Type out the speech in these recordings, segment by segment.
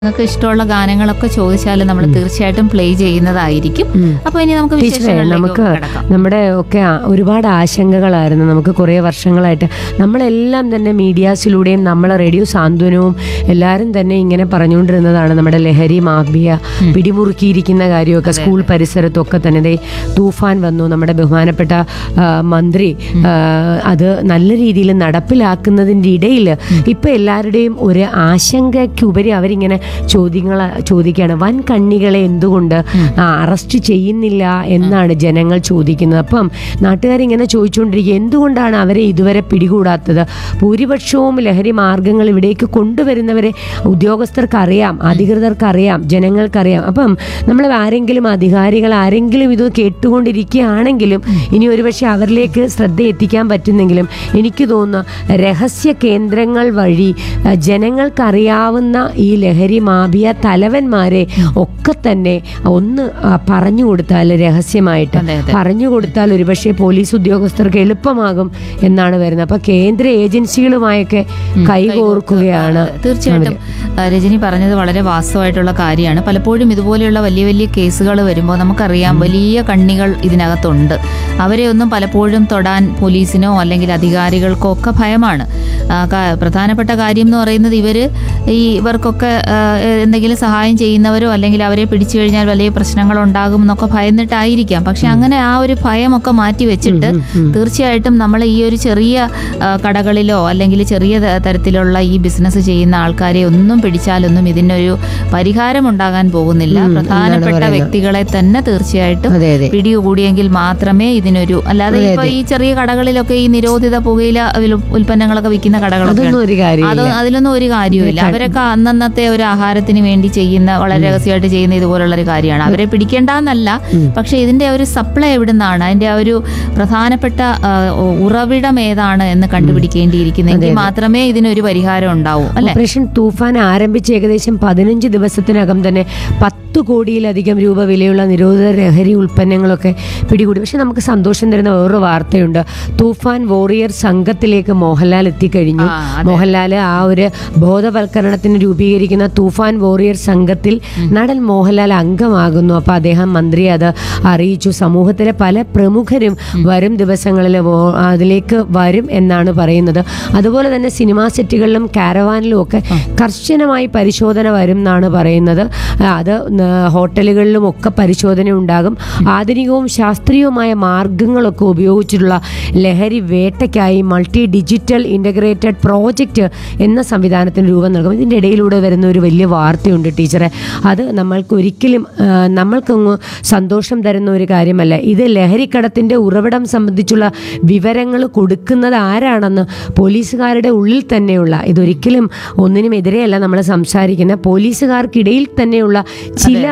നിങ്ങൾക്ക് ഇഷ്ടമുള്ള ഗാനങ്ങളൊക്കെ ചോദിച്ചാൽ നമ്മൾ തീർച്ചയായിട്ടും പ്ലേ ചെയ്യുന്നതായിരിക്കും ഉം. അപ്പൊ ഇനി നമുക്ക് ടീച്ചറെ വിശേഷങ്ങളിലേക്ക് നമുക്ക് കിടക്കാം നമ്മുടെ ഒക്കെ ആ- ഒരുപാട് ആശങ്കകളായിരുന്നു നമുക്ക് കുറേ വർഷങ്ങളായിട്ട് നമ്മളെല്ലാം തന്നെ മീഡിയാസിലൂടെയും നമ്മളെ റേഡിയോ സാന്ത്വനവും എല്ലാവരും തന്നെ ഇങ്ങനെ പറഞ്ഞുകൊണ്ടിരുന്നതാണ് നമ്മുടെ ലഹരി മാഫിയ പിടിമുറുക്കിയിരിക്കുന്ന കാര്യമൊക്കെ സ്കൂൾ പരിസരത്തൊക്കെ തന്നെ ദേ തൂഫാൻ വന്നു നമ്മുടെ ബഹുമാനപ്പെട്ട ആ, മന്ത്രി ആ, അത് നല്ല രീതിയിൽ നടപ്പിലാക്കുന്നതിൻ്റെ ഇടയിൽ ഇപ്പം എല്ലാവരുടെയും ഒരു ആശങ്കയ്ക്കുപരി അവരിങ്ങനെ ചോദ്യങ്ങൾ ചോദിക്കുകയാണ് വൻ കണ്ണികളെ എന്തുകൊണ്ട് ആ, അറസ്റ്റ് ചെയ്യുന്നില്ല എന്നാണ് ജനങ്ങൾ ചോദിക്കുന്നത് അപ്പം നാട്ടുകാരിങ്ങനെ ചോദിച്ചുകൊണ്ടിരിക്കുക എന്തുകൊണ്ടാണ് അവരെ ഇതുവരെ പിടികൂടാത്തത് ഭൂരിപക്ഷവും ലഹരി മാർഗങ്ങൾ ഇവിടേക്ക് കൊണ്ടുവരുന്നവരെ ഉദ്യോഗസ്ഥർക്ക് അറിയാം അധികൃതർക്ക് അറിയാം ജനങ്ങൾക്കറിയാം അപ്പം നമ്മൾ ആരെങ്കിലും അധികാരികൾ ആരെങ്കിലും ഇത് കേട്ടുകൊണ്ടിരിക്കുകയാണെങ്കിലും ഇനി ഒരുപക്ഷെ അവരിലേക്ക് ശ്രദ്ധ എത്തിക്കാൻ പറ്റുന്നെങ്കിലും എനിക്ക് തോന്നുന്നു രഹസ്യ കേന്ദ്രങ്ങൾ വഴി അഹ്, ജനങ്ങൾക്കറിയാവുന്ന ഈ ലഹരി മാഫിയ തലവന്മാരെ ഒക്കെ തന്നെ ഒന്ന് ആ, പറഞ്ഞു കൊടുത്താൽ രഹസ്യമായിട്ട് അതെ, അതെ. പറഞ്ഞു കൊടുത്താൽ ഒരുപക്ഷെ പോലീസ് ഉദ്യോഗസ്ഥർക്ക് എളുപ്പമാകും എന്നാണ് വരുന്നത് അപ്പൊ കേന്ദ്ര ഏജൻസികളുമായൊക്കെ കൈകോർക്കുകയാണ് അതെ, തീർച്ചയായിട്ടും ആ, രജനി പറഞ്ഞത് വളരെ വാസ്തവമായിട്ടുള്ള കാര്യമാണ് പലപ്പോഴും ഇതുപോലെയുള്ള വലിയ വലിയ കേസുകൾ വരുമ്പോൾ നമുക്കറിയാം വലിയ കണ്ണികൾ ഇതിനകത്തുണ്ട് അവരെ ഒന്നും പലപ്പോഴും തൊടാൻ പോലീസിനോ അല്ലെങ്കിൽ അധികാരികൾക്കോ ഒക്കെ ഭയമാണ് ആ, കാ- പ്രധാനപ്പെട്ട കാര്യം എന്ന് പറയുന്നത് ഇവര് ഈ ഇവർക്കൊക്കെ ആ, എന്തെങ്കിലും സഹായം ചെയ്യുന്നവരോ അല്ലെങ്കിൽ അവരെ പിടിച്ചു കഴിഞ്ഞാൽ വലിയ പ്രശ്നങ്ങൾ ഉണ്ടാകും എന്നൊക്കെ ഭയന്നിട്ടായിരിക്കാം പക്ഷെ അങ്ങനെ ആ ഒരു ഭയമൊക്കെ മാറ്റി വെച്ചിട്ട് തീർച്ചയായിട്ടും നമ്മൾ ഈ ഒരു ചെറിയ ആ, കടകളിലോ അല്ലെങ്കിൽ ചെറിയ ത- തരത്തിലുള്ള ഈ ബിസിനസ് ചെയ്യുന്ന ആൾക്കാരെ ഒന്നും പിടിച്ചാലൊന്നും ഇതിനൊരു പരിഹാരം ഉണ്ടാകാൻ പോകുന്നില്ല പ്രധാനപ്പെട്ട വ്യക്തികളെ തന്നെ തീർച്ചയായിട്ടും അതെ അതെ പിടികൂടിയെങ്കിൽ മാത്രമേ ഇതിനൊരു അല്ലാതെ ഇപ്പൊ ഈ ചെറിയ കടകളിലൊക്കെ ഈ നിരോധിത പുകയില വിൽ- ഉൽപ്പന്നങ്ങളൊക്കെ വിൽക്കുന്ന കടകളൊക്കെ അതൊന്നും ഒരു അത് കാര്യമില്ല അതിലൊന്നും ഒരു കാര്യമില്ല അവരൊക്കെ അന്നന്നത്തെ ഒരു ആഹാരത്തിന് വേണ്ടി ചെയ്യുന്ന വളരെ രഹസ്യമായിട്ട് ചെയ്യുന്ന ഇതുപോലുള്ള ഒരു കാര്യമാണ് അവരെ പിടിക്കേണ്ടെന്നല്ല പക്ഷെ ഇതിന്റെ ഒരു സപ്ലൈ എവിടുന്നാണ് അതിന്റെ ആ ഒരു പ്രധാനപ്പെട്ട ആ, ഉറവിടം ഏതാണ് എന്ന് കണ്ടുപിടിക്കേണ്ടിയിരിക്കുന്നെങ്കിൽ മാത്രമേ ഇതിനൊരു പരിഹാരം ഉണ്ടാവൂ അല്ലെ ഓപ്പറേഷൻ തൂഫാൻ ആരംഭിച്ച് ഏകദേശം പതിനഞ്ച് ദിവസത്തിനകം തന്നെ പത്ത് കോടിയിലധികം രൂപ വിലയുള്ള നിരോധിത ലഹരി ഉൽപ്പന്നങ്ങളൊക്കെ പിടികൂടി പക്ഷെ നമുക്ക് സന്തോഷം തരുന്ന വേറൊരു വാർത്തയുണ്ട് തൂഫാൻ വോറിയർ സംഘത്തിലേക്ക് മോഹൻലാൽ എത്തിക്കഴിഞ്ഞു ആ, അതെ. മോഹൻലാൽ ആ ഒരു ബോധവൽക്കരണത്തിന് രൂപീകരിക്കുന്ന തൂഫാൻ വോറിയർ സംഘത്തിൽ നടൻ മോഹൻലാൽ അംഗമാകുന്നു അപ്പോൾ അദ്ദേഹം മന്ത്രി അത് അറിയിച്ചു സമൂഹത്തിലെ പല പ്രമുഖരും വരും ദിവസങ്ങളിൽ വോ- അതിലേക്ക് വരും എന്നാണ് പറയുന്നത് അതുപോലെ തന്നെ സിനിമാ സെറ്റുകളിലും കാരവാനിലും ഒക്കെ കർശനമായി പരിശോധന വരും എന്നാണ് പറയുന്നത് ആ, അത് ന- ഹോട്ടലുകളിലും ഒക്കെ പരിശോധന ഉണ്ടാകും ആധുനികവും ശാസ്ത്രീയവുമായ മാർഗങ്ങളൊക്കെ ഉപയോഗിച്ചിട്ടുള്ള ലഹരി വേട്ടയ്ക്കായി മൾട്ടി ഡിജിറ്റൽ ഇൻ്റഗ്രേറ്റഡ് പ്രോജക്റ്റ് എന്ന സംവിധാനത്തിന് രൂപം നൽകും ഇതിൻ്റെ ഇടയിലൂടെ വരുന്ന ഒരു വലിയ വാർത്തയുണ്ട് ടീച്ചറെ അത് നമ്മൾക്ക് ഒരിക്കലും ആ, നമ്മൾക്കങ്ങ് സന്തോഷം തരുന്ന ഒരു കാര്യമല്ല ഇത് ലഹരിക്കടത്തിൻ്റെ ഉറവിടം സംബന്ധിച്ചുള്ള വിവരങ്ങൾ കൊടുക്കുന്നത് ആരാണെന്ന് പോലീസുകാരുടെ ഉള്ളിൽ തന്നെയുള്ള ഇതൊരിക്കലും ഒന്നിനും എതിരെയല്ല നമ്മൾ സംസാരിക്കുന്ന പോലീസുകാർക്കിടയിൽ തന്നെയുള്ള ചില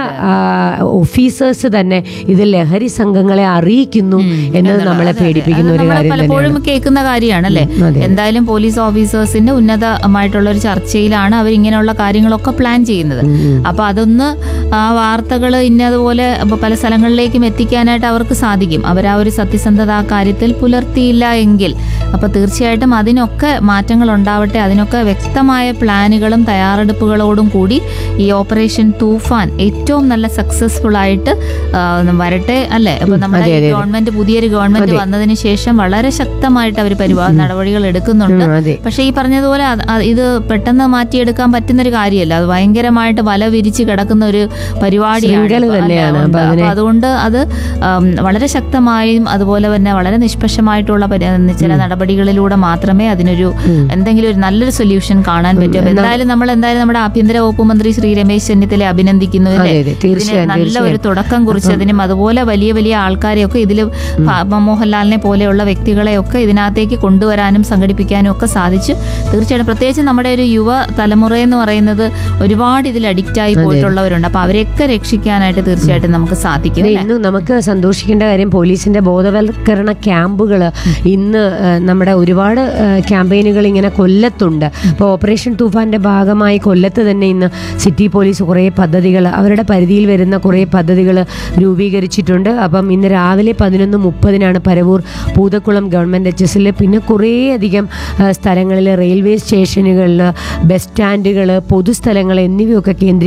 ഓഫീസേഴ്സ് തന്നെ ഇത് ലഹരി സംഘങ്ങളെ അറിയിക്കുന്നു എന്നത് നമ്മളെ പേടിപ്പിക്കുന്ന ഒരു നമ്മൾ കാര്യം പലപ്പോഴും തന്നെയാണ് കേൾക്കുന്ന കാര്യമാണല്ലേ ഉം, അതെ. എന്തായാലും പോലീസ് ഓഫീസേഴ്സിന്റെ ഉന്നതമായിട്ടുള്ള ഒരു ചർച്ചയിലാണ് അവർ ഇങ്ങനെയുള്ള കാര്യങ്ങളൊക്കെ പ്ലാൻ ചെയ്യുന്നത് അപ്പൊ അതൊന്ന് ആ വാർത്തകൾ ഇന്നതുപോലെ അപ്പൊ പല സ്ഥലങ്ങളിലേക്കും എത്തിക്കാനായിട്ട് അവർക്ക് സാധിക്കും അവർ ആ ഒരു സത്യസന്ധത ആ കാര്യത്തിൽ പുലർത്തിയില്ല എങ്കിൽ അപ്പൊ തീർച്ചയായിട്ടും അതിനൊക്കെ മാറ്റങ്ങൾ ഉണ്ടാവട്ടെ അതിനൊക്കെ വ്യക്തമായ പ്ലാനുകളും തയ്യാറെടുപ്പുകളോടും കൂടി ഈ ഓപ്പറേഷൻ തൂഫാൻ ഏറ്റവും നല്ല സക്സസ്ഫുൾ ആയിട്ട് ആ, വരട്ടെ അല്ലേ അപ്പൊ നമ്മുടെ അതെ, ഈ അതെ. ഗവൺമെന്റ് പുതിയൊരു ഗവൺമെന്റ് വന്നതിന് ശേഷം വളരെ ശക്തമായിട്ട് അവർ പരിപാ നടപടികൾ എടുക്കുന്നുണ്ട് ഉം, അതെ പക്ഷേ ഈ പറഞ്ഞതുപോലെ അത് അത് ഇത് പെട്ടെന്ന് മാറ്റിയെടുക്കാൻ പറ്റുന്ന ഒരു കാര്യമല്ല അത് ഭയങ്കരമായിട്ട് വല വിരിച്ച് കിടക്കുന്ന ഒരു പരിപാടിയാണ് ശൃംഖല ഇപ്പൊ, അല്ലേ? തന്നെയാണ്. ഉണ്ട്. അപ്പൊ അതിനെ- അപ്പൊ അതുകൊണ്ട് അത് ആം, വളരെ ശക്തമായും അതുപോലെ തന്നെ വളരെ നിഷ്പക്ഷമായിട്ടുള്ള പരി- ചില നടപടികളിലൂടെ മാത്രമേ അതിനൊരു എന്തെങ്കിലും ഒരു നല്ലൊരു സൊല്യൂഷൻ കാണാൻ പറ്റൂ അപ്പൊ എന്തായാലും നമ്മൾ എന്തായാലും നമ്മുടെ ആഭ്യന്തര വകുപ്പ് മന്ത്രി ശ്രീ രമേശ് ചെന്നിത്തല അഭിനന്ദിക്കുന്നു അതെ, അല്ലേ? അതെ, ഇതിന് തീർച്ചയായും, നല്ല ഒരു തീർച്ചയായും. തുടക്കം കുറിച്ചതിനും അതുപോലെ വലിയ വലിയ ആൾക്കാരെയൊക്കെ ഇതിൽ മോഹൻലാലിനെ പോലെയുള്ള വ്യക്തികളെയൊക്കെ ഇതിനകത്തേക്ക് കൊണ്ടുവരാനും സംഘടിപ്പിക്കാനും ഒക്കെ സാധിച്ചു തീർച്ചയായിട്ടും പ്രത്യേകിച്ച് നമ്മുടെ ഒരു യുവ തലമുറ എന്ന് പറയുന്നത് ഒരുപാട് ഇതിൽ അഡിക്റ്റ് ആയി പോയിട്ടുള്ളവരുണ്ട് അപ്പൊ അവരെയൊക്കെ രക്ഷിക്കാനായിട്ട് തീർച്ചയായിട്ടും നമുക്ക് സാധിക്കും അതെ, അല്ലേ? ഇന്ന് നമുക്ക് സന്തോഷിക്കേണ്ട കാര്യം പോലീസിന്റെ ബോധവൽക്കരണ ക്യാമ്പുകൾ ഇന്ന് ആ, നമ്മുടെ ഒരുപാട് ക്യാമ്പയിനുകൾ ഇങ്ങനെ കൊല്ലത്തുണ്ട് അപ്പോൾ ഓപ്പറേഷൻ തൂഫാന്റെ ഭാഗമായി കൊല്ലത്ത് തന്നെ ഇന്ന് സിറ്റി പോലീസ് കുറേ പദ്ധതികൾ അവരുടെ പരിധിയിൽ വരുന്ന കുറേ പദ്ധതികൾ രൂപീകരിച്ചിട്ടുണ്ട് അപ്പം ഇന്ന് രാവിലെ പതിനൊന്ന് മുപ്പതിനാണ് പരവൂർ പൂതക്കുളം ഗവൺമെൻറ് എച്ച് എസിൽ പിന്നെ കുറേയധികം സ്ഥലങ്ങളിൽ റെയിൽവേ സ്റ്റേഷനുകളിൽ ബസ് സ്റ്റാൻഡുകൾ പൊതുസ്ഥലങ്ങൾ എന്നിവയൊക്കെ കേന്ദ്രീകരിച്ച്